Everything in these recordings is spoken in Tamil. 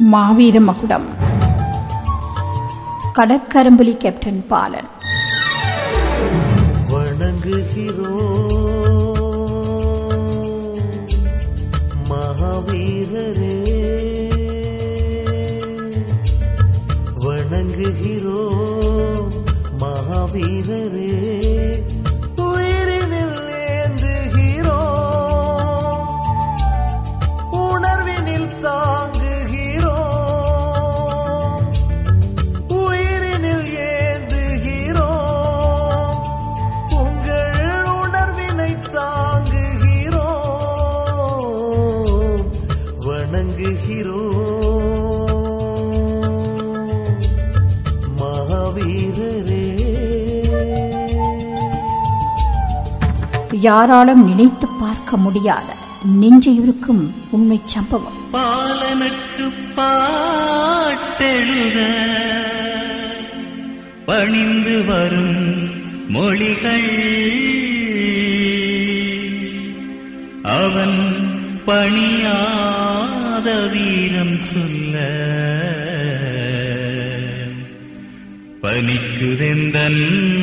மாவீர மகுடம் கடற்கரம்புலி கேப்டன் பாலன் வணங்குகிறோம் மகாவீரரே வணங்குகிறோம் மகாவீரரே உயிரினில் ஏந்துகிறோம் உணர்வினில் தாங்குகிறோம் உயிரினில் ஏந்துகிறோம் உங்கள் உணர்வினை தாங்குகிறோம் வணங்குகிறோம் மகாவீரரே யாராலும் நினைத்து பார்க்க முடியாத நெஞ்சையுருக்கும் உண்மை சம்பவம் பாலனுக்கு பாட்டெழுத பணிந்து வரும் மொழிகள் அவன் பணியாத வீரம் சொல்ல பனிக்குதெந்தன்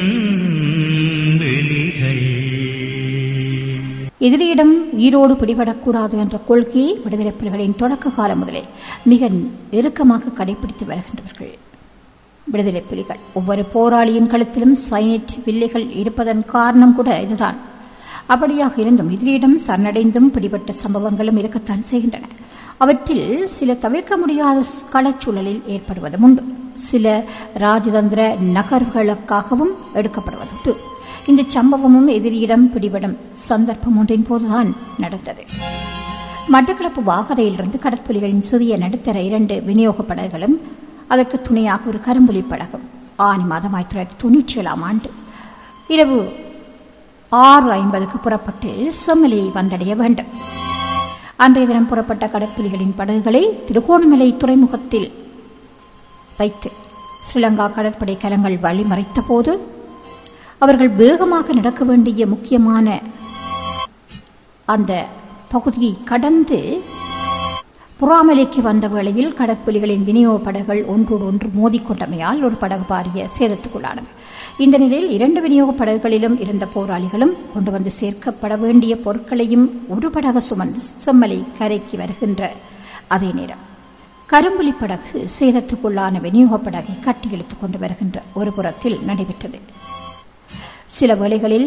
விழிகள் எதிரியிடம் ஈரோடு பிடிபடக்கூடாது என்ற கொள்கையை விடுதலை புலிகளின் தொடக்க காலம் முதலே மிக இறுக்கமாக கடைபிடித்து வருகின்றவர்கள் விடுதலை புலிகள் ஒவ்வொரு போராளியின் கழுத்திலும் சைனட் வில்லைகள் இருப்பதன் காரணம் கூட இதுதான் அப்படியாக இருந்தும் எதிரியிடம் சரணடைந்தும் பிடிபட்ட சம்பவங்களும் இருக்கத்தான் செய்கின்றன அவற்றில் சில தவிர்க்க முடியாத களச்சூழலில் ஏற்படுவதும் உண்டு சில ராஜதந்திர நகர்வுகளுக்காகவும் எடுக்கப்படுவதுண்டு இந்த சம்பவமும் எதிரியிடம் பிடிபடும் சந்தர்ப்பம் ஒன்றின் போதுதான் நடந்தது மட்டக்களப்பு வாகரையிலிருந்து கடற்புலிகளின் சிறிய நடுத்தர இரண்டு விநியோக படகுகளும் அதற்கு துணையாக ஒரு கரும்புலி படகும் ஆனி மாதம் ஆயிரத்தி தொள்ளாயிரத்தி தொண்ணூற்றி ஏழாம் ஆண்டு இரவு ஆறு ஐம்பதுக்கு புறப்பட்டு செம்மலையை வந்தடைய வேண்டும் அன்றைய தினம் புறப்பட்ட கடற்புலிகளின் படகுகளை திருகோணமலை துறைமுகத்தில் வைத்து ஸ்ரீலங்கா கடற்படை கலங்கள் வழிமறைத்த போது அவர்கள் வேகமாக நடக்க வேண்டிய முக்கியமான அந்த பகுதியை கடந்து புறாமலைக்கு வந்த வேளையில் கடற்புலிகளின் விநியோக படகுகள் ஒன்றோடு ஒன்று மோதிக்கொண்டமையால் ஒரு படகு பாரிய சேதத்துக்குள்ளானது இந்த நிலையில் இரண்டு விநியோக படகுகளிலும் இருந்த போராளிகளும் கொண்டு வந்து சேர்க்கப்பட வேண்டிய பொருட்களையும் ஒரு படகு சுமந்து செம்மலை கரைக்கு வருகின்ற அதே நேரம் கரும்புலி படகு சேதத்துக்குள்ளான விநியோக படகை கட்டி இழுத்துக் கொண்டு வருகின்ற ஒரு புறத்தில் நடைபெற்றது சில வேளைகளில்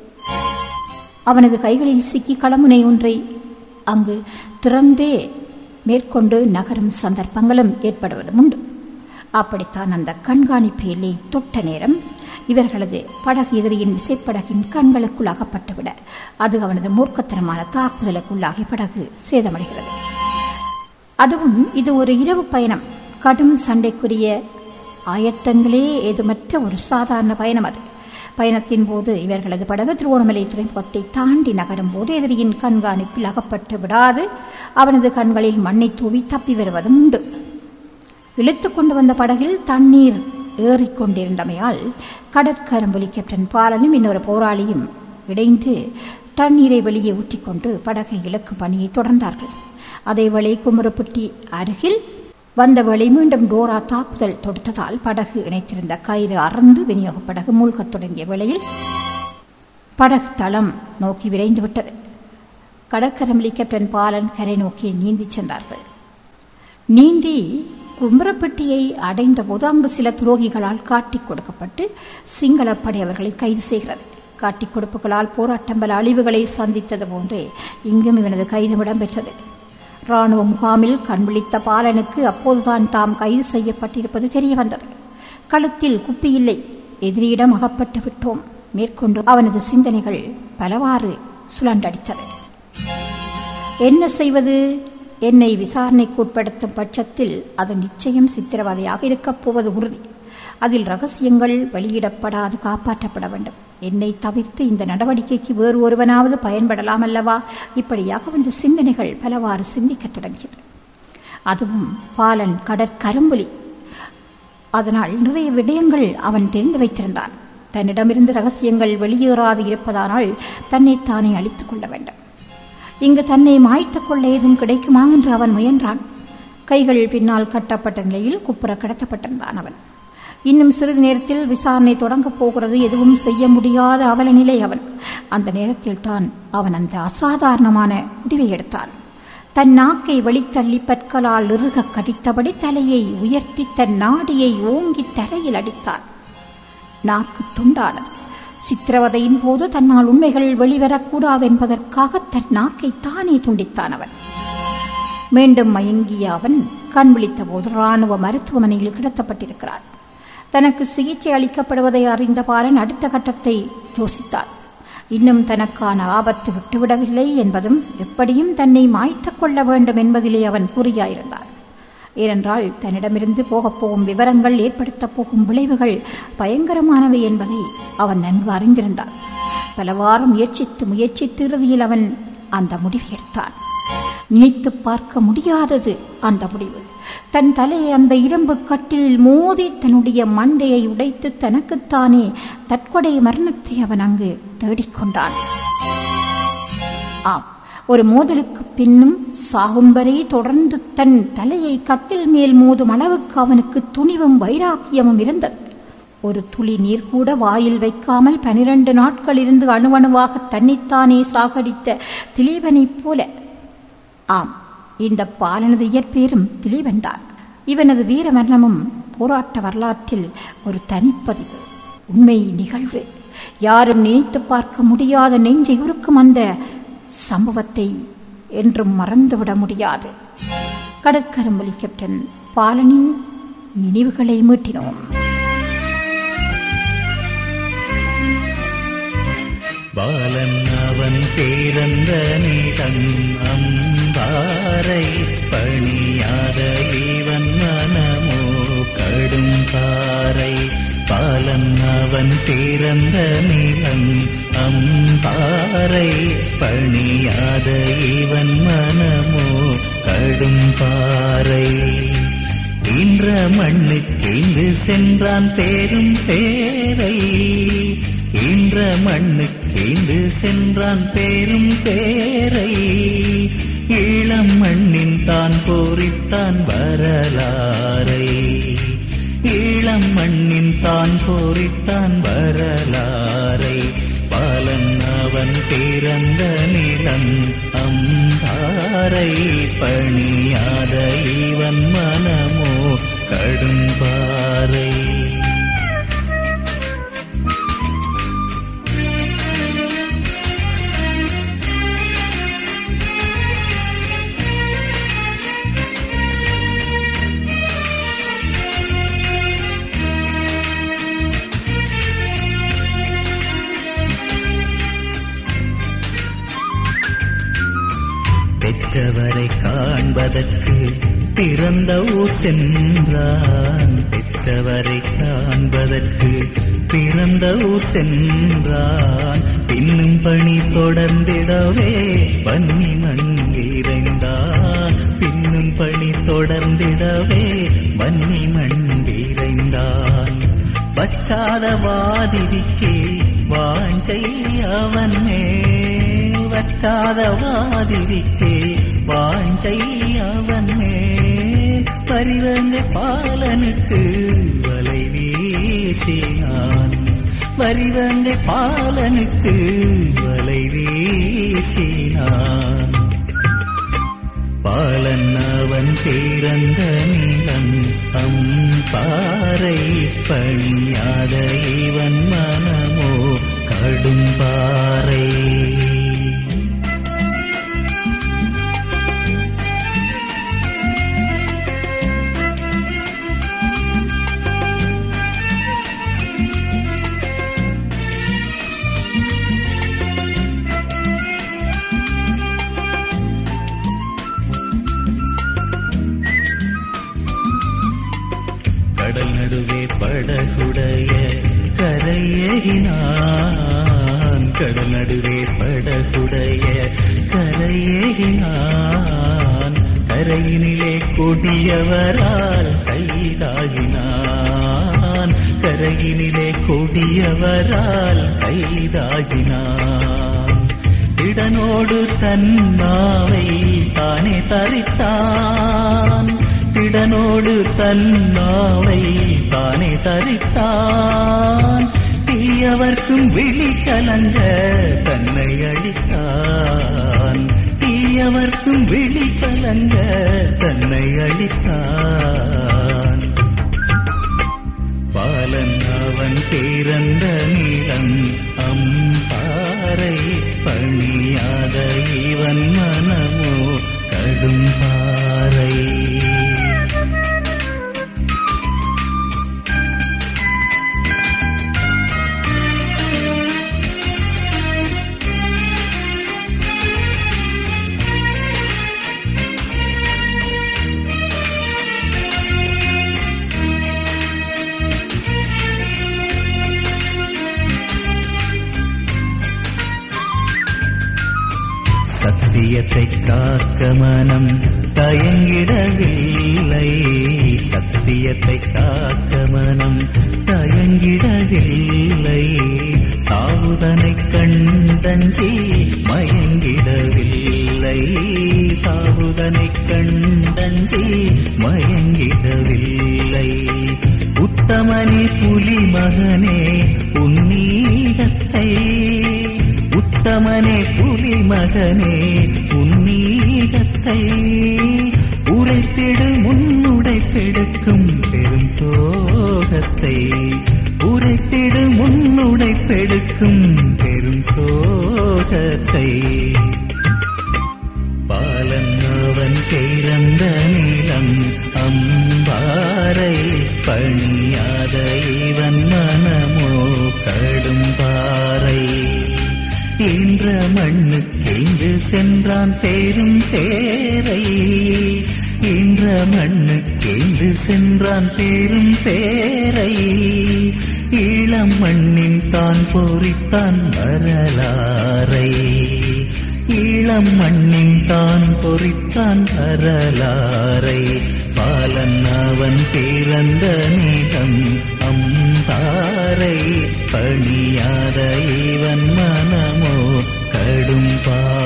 அவனது கைகளில் சிக்கி களமுனை ஒன்றை அங்கு திறந்தே மேற்கொண்டு நகரும் சந்தர்ப்பங்களும் ஏற்படுவதும் உண்டு அப்படித்தான் அந்த கண்காணிப்பு எல்லை தொட்ட நேரம் இவர்களது படகு எதிரியின் விசைப்படகின் கண்களுக்குள் அகப்பட்டுவிட அது அவனது மூர்க்கத்தனமான தாக்குதலுக்குள்ளாகி படகு சேதமடைகிறது அதுவும் இது ஒரு இரவு பயணம் கடும் சண்டைக்குரிய ஆயத்தங்களே ஏதுமற்ற ஒரு சாதாரண பயணம் அது பயணத்தின் போது இவர்களது படகு திருவோணமலை துறைமுகத்தை தாண்டி நகரும் போது எதிரியின் கண்காணிப்பில் அகப்பட்டு விடாது அவனது கண்களில் மண்ணை தூவி தப்பி வருவதும் உண்டு இழுத்துக் கொண்டு வந்த படகில் தண்ணீர் ஏறிக்கொண்டிருந்தமையால் கடற்கரம்புலி கேப்டன் பாலனும் இன்னொரு போராளியும் இணைந்து தண்ணீரை வெளியே ஊற்றிக்கொண்டு படகை இழக்கும் பணியை தொடர்ந்தார்கள் அதேவேளை குமரப்பட்டி அருகில் வந்தவேளை மீண்டும் டோரா தாக்குதல் தொடுத்ததால் படகு இணைத்திருந்த கயிறு அறந்து விநியோக படகு மூழ்கத் தொடங்கிய வேளையில் படகு தளம் நோக்கி விரைந்து விட்டது கடற்கரம்பலி கேப்டன் பாலன் கரை நோக்கி நீந்திச் சென்றார்கள் நீந்தி கும்பரப்பட்டியை அடைந்தபோது அங்கு சில துரோகிகளால் காட்டிக் கொடுக்கப்பட்டு சிங்களப்படை அவர்களை கைது செய்கிறது காட்டிக் கொடுப்புகளால் போராட்டம் பல அழிவுகளை சந்தித்தது போன்றே இங்கும் இவனது கைது இடம்பெற்றது ராணுவ முகாமில் கண்விழித்த பாலனுக்கு அப்போதுதான் தாம் கைது செய்யப்பட்டிருப்பது தெரிய வந்தது களத்தில் குப்பியில்லை எதிரியிடம் அகப்பட்டு விட்டோம் மேற்கொண்டு அவனது சிந்தனைகள் பலவாறு சுழன்றடித்தது என்ன செய்வது என்னை விசாரணைக்கு உட்படுத்தும் பட்சத்தில் அது நிச்சயம் சித்திரவதையாக இருக்கப் போவது உறுதி அதில் ரகசியங்கள் வெளியிடப்படாது காப்பாற்றப்பட வேண்டும் என்னை தவிர்த்து இந்த நடவடிக்கைக்கு வேறு ஒருவனாவது பயன்படலாம் அல்லவா இப்படியாக வந்து சிந்தனைகள் பலவாறு சிந்திக்கத் தொடங்கியது அதுவும் பாலன் கடற்கரும்புலி அதனால் நிறைய விடயங்கள் அவன் தெரிந்து வைத்திருந்தான் தன்னிடமிருந்து ரகசியங்கள் வெளியேறாது இருப்பதானால் தன்னைத்தானே அழித்துக் கொள்ள வேண்டும் இங்கு தன்னை மாய்த்துக் கொள்ள ஏதும் கிடைக்குமா என்று அவன் முயன்றான் கைகள் பின்னால் கட்டப்பட்ட நிலையில் குப்புற கிடத்தப்பட்டிருந்தான் அவன் இன்னும் சிறிது நேரத்தில் விசாரணை தொடங்கப் போகிறது எதுவும் செய்ய முடியாத அவல நிலை அவன் அந்த நேரத்தில் தான் அவன் அந்த அசாதாரணமான முடிவை எடுத்தான் தன் நாக்கை வெளித்தள்ளி பற்களால் இறுக கடித்தபடி தலையை உயர்த்தி தன் நாடியை ஓங்கி தரையில் அடித்தான் நாக்கு துண்டானது சித்திரவதையின் போது தன்னால் உண்மைகள் வெளிவரக்கூடாது என்பதற்காக தன் நாக்கை தானே துண்டித்தான் அவன் மீண்டும் மயங்கிய அவன் கண் விழித்த போது ராணுவ மருத்துவமனையில் கிடத்தப்பட்டிருக்கிறான் தனக்கு சிகிச்சை அளிக்கப்படுவதை அறிந்த பாலன் அடுத்த கட்டத்தை யோசித்தார் இன்னும் தனக்கான ஆபத்து விட்டுவிடவில்லை என்பதும் எப்படியும் தன்னை மாய்த்துக் கொள்ள வேண்டும் என்பதிலே அவன் குறியாயிருந்தார் ஏனென்றால் தன்னிடமிருந்து போகப் போகும் விவரங்கள் ஏற்படுத்தப் போகும் விளைவுகள் பயங்கரமானவை என்பதை அவன் நன்கு அறிந்திருந்தான் பலவாறு முயற்சித்து முயற்சித்து இறுதியில் அவன் அந்த முடிவை எடுத்தான் நினைத்து பார்க்க முடியாதது அந்த முடிவு தன் தலையை அந்த இரும்பு கட்டில் மோதி தன்னுடைய மண்டையை உடைத்து தனக்குத்தானே தற்கொலை மரணத்தை அவன் அங்கு தேடிக்கொண்டான் ஆம் ஒரு மோதலுக்கு பின்னும் சாகும் வரை தொடர்ந்து தன் தலையை கட்டில் மேல் மோதும் அளவுக்கு அவனுக்கு துணிவும் வைராக்கியமும் இருந்தது ஒரு துளி நீர் கூட வாயில் வைக்காமல் பனிரண்டு நாட்கள் இருந்து அணுவணுவாக தன்னைத்தானே சாகடித்த திலீபனைப் போல ஆம் இந்த பாலனது இயற்பேரும் திலீபன்தான் இவனது வீர மரணமும் போராட்ட வரலாற்றில் ஒரு தனிப்பதிவு உண்மை நிகழ்வு யாரும் நினைத்து பார்க்க முடியாத நெஞ்சை உருக்கும் அந்த சம்பவத்தை என்றும் மறந்துவிட முடியாது கடற்கரம்பொலி கேப்டன் பாலனின் நினைவுகளை மீட்டினோம் பாலன் அவன் பேரந்த நிலம் அம்பாரை பணியாத இவன் மனமோ கடும் பாறை பாலன் அவன் பேரந்த நிலம் அம்பாறை பணியாத இவன் மனமோ கடும் பாறை இன்ற மண்ணுக்கேந்து சென்றான் பேரும் பேரை இன்ற மண்ணுக்கேந்து சென்றான் பேரும் பேரை இளம் மண்ணின் தான் போரித்தான் வரலாறை இளம் மண்ணின் தான் போரித்தான் வரலாறை பாலன் அவன் பிறந்த நிலம் அம்பாறை பணியாத இவன் மனமோ கடும்பாறை பெற்றவரை காண்பதற்கு பிறந்த ஊர் சென்றான் பெற்றவரை காண்பதற்கு பிறந்த ஊர் சென்றான் பின்னும் பணி தொடர்ந்திடவே பன்னி மண் இறைந்தான் பின்னும் பணி தொடர்ந்திடவே பன்னி மண் இறைந்தான் பச்சாத வாதிரிக்கே வாஞ்சை அவன் மேல் வற்றாத வாதிரிக்கே வாஞ்சை அவன் மேல் பரிவந்த பாலனுக்கு வலை வீசினான் பரிவந்த பாலனுக்கு வலை வீசினான் பாலன் அவன் பிறந்த நிலம் அம்பாறை பணியாத இவன் மனமோ கடும்பாறை கடல் நடுவே படகுடைய கரையேகினான் கடல் நடுவே படகுடைய கரையேகினான் கரையினிலே கொடியவரால் கைதாகினான் கரையினிலே கொடியவரால் கைதாகினான் இடனோடு தன்னாவை தானே தரித்தான் தன்னாவை தானே தரித்தான் தீயவர்க்கும் விழி கலங்க தன்னை அளித்தான் தீயவர்க்கும் விழி கலங்க தன்னை அளித்தான் பாலன் அவன் பிறந்த நிலம் அம்பாறை பணியாத இவன் மனமோ கடும் பாறை சத்தியத்தை காக்க மனம் தயங்கிடவில்லை சத்தியத்தை காக்க மனம் தயங்கிடவில்லை சாவுதனை கண்டஞ்சி மயங்கிடவில்லை சாவுதனை கண்டஞ்சி மயங்கிடவில்லை உத்தமனே புலி மகனே உன்னீகத்தை உத்தமனே புலி மகனே உன்னீகத்தை உரைத்திடு முன்னுடை பெடுக்கும் பெரும் சோகத்தை உரைத்திடு முன்னுடை பெடுக்கும் பெரும் சோகத்தை பாலன் அவன் பிறந்த நிலம் அம்பாறை பணியாத இவன் மனமோ கடும் பாறை என்ற மண்ணுக்கெங்கு சென்றான் பேரும் பேரை என்ற மண்ணுக்கெங்கு சென்றான் பேரும் பேரை இளம் மண்ணின் தான் பொறித்தான் வரலாறை இளம் மண்ணின் தான் பொறித்தான் வரலாறை பாலன் அவன் பிறந்த நிலம் அம்பாறை பணியாத இவன் மனமோ கடும் பா